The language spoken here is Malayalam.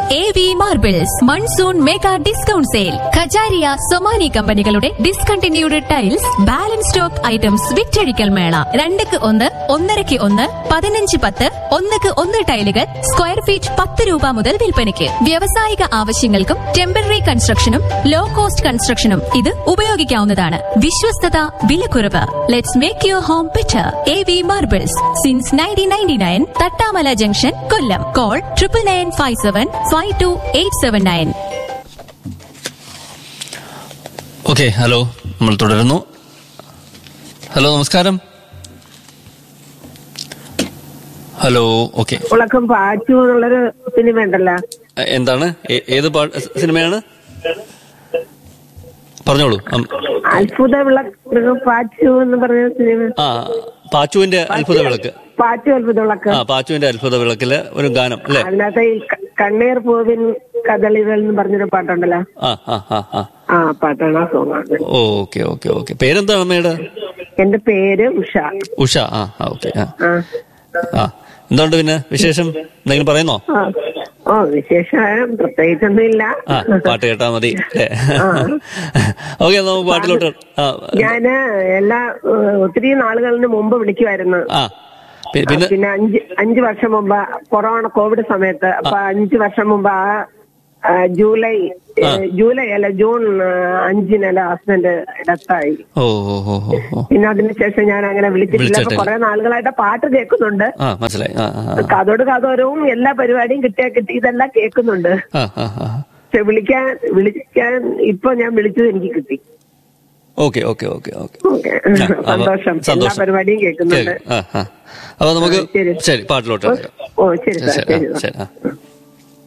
A V marbles monsoon mega discount sale Kajaria Somani കമ്പനികളുടെ discontinued tiles balance stock items വിറ്റഴിക്കൽ മേള രണ്ടക്ക് ഒന്ന് ഒന്നരക്ക് ഒന്ന് പതിനഞ്ച് പത്ത് ഒന്നക്ക് ഒന്ന് ടൈലുകൾ സ്ക്വയർ ഫീറ്റ് പത്ത് രൂപ മുതൽ വിൽപ്പനയ്ക്ക് വ്യാവസായിക ആവശ്യങ്ങൾക്കും ടെമ്പററി കൺസ്ട്രക്ഷനും ലോ കോസ്റ്റ് കൺസ്ട്രക്ഷനും ഇത് ഉപയോഗിക്കാവുന്നതാണ് വിശ്വസ്തത വിലക്കുറവ് let's make your home better A V marbles since nineteen ninety nine Thattamala junction Kollam call triple nine five seven five two eight seven nine okay hello നമ്മൾ തുടരുന്നു ഹലോ നമസ്കാരം ഹലോ ഓക്കെ ഉളക്കം പാച്ചു എന്നുള്ളൊരു സിനിമ ഉണ്ടല്ലോ എന്താണ് ഏ- ഏത് പാ- സിനിമയാണ് പറഞ്ഞോളൂ ഉം. അത്ഭുത വിളക്ക് പാച്ചു എന്ന് പറഞ്ഞ സിനിമ ആ പാച്ചുവിന്റെ അത്ഭുത വിളക്ക് പാച്ചു അത്ഭുത വിളക്ക് ആ പാച്ചുവിന്റെ അത്ഭുത വിളക്കില് ഒരു ഗാനം അല്ലേ അതിനകത്ത് ഈ ക- കണ്ണീർ പൂവിൻ കദളികൾ എന്ന് പറഞ്ഞൊരു പാട്ടുണ്ടല്ലോ ആ ആ ആ ആ ആ പാട്ടാണ് ആ സോങ് ആണ് ഓക്കെ ഓക്കെ ഓക്കെ പേരെന്താണ് അമ്മയുടെ എന്റെ പേര് ഉഷ ഉഷ ആ ആ ഓക്കെ ആ ആ ആ എന്തുകൊണ്ട് പിന്നെ വിശേഷം എന്തെങ്കിലും പറയുന്നോ ആ. ഓ വിശേഷം പ്രത്യേകിച്ചൊന്നും ഇല്ല ആ പാട്ട് കേട്ടാ മതി ഓക്കെ നമുക്ക് പാട്ടിലോട്ട് ആ ഞാന് എല്ലാ ഏഹ്, ഒത്തിരി നാളുകളിന് മുമ്പ് വിളിക്കുമായിരുന്നു ആ പി- പിന്നെ പിന്നെ അഞ്ച് അഞ്ച് വർഷം മുമ്പ് കൊറോണ കോവിഡ് സമയത്ത് അപ്പൊ അഞ്ച് വർഷം മുമ്പ് ആ ആ, ജൂലൈ ഏ, ജൂലൈ അല്ല ജൂൺ ആ, അഞ്ചിനല്ല ഹസ്ബൻഡ് ഡെത്തായി ഓ ഓ ഓ ഓ ഓ പിന്നെ അതിനുശേഷം ഞാൻ അങ്ങനെ വിളിച്ചിട്ടില്ല അപ്പൊ വിളിച്ചിട്ടില്ല. കുറെ നാളുകളായിട്ട് പാട്ട് കേൾക്കുന്നുണ്ട് ആ മനസ്സിലായി ആ ആ ആ. കാതോട് കാതോരവും എല്ലാ പരിപാടിയും കിട്ടിയാ കിട്ടി ഇതെല്ലാം കേൾക്കുന്നുണ്ട് ആ ആ ആ പക്ഷെ വിളിക്കാൻ വിളിക്കാൻ ഇപ്പൊ ഞാൻ വിളിച്ചത് എനിക്ക് കിട്ടി okay okay okay okay okay ആ, അപ്പൊ സന്തോഷം എല്ലാ സന്തോഷം. പരിപാടിയും കേൾക്കുന്നുണ്ട് കേക്ക്. ആ ആ അപ്പൊ നമുക്ക് ശരി. ശരി പാട്ടിലോട്ട് ഓ ശരി സാർ ശരി ശരി ആ, സാർ ശരി ആ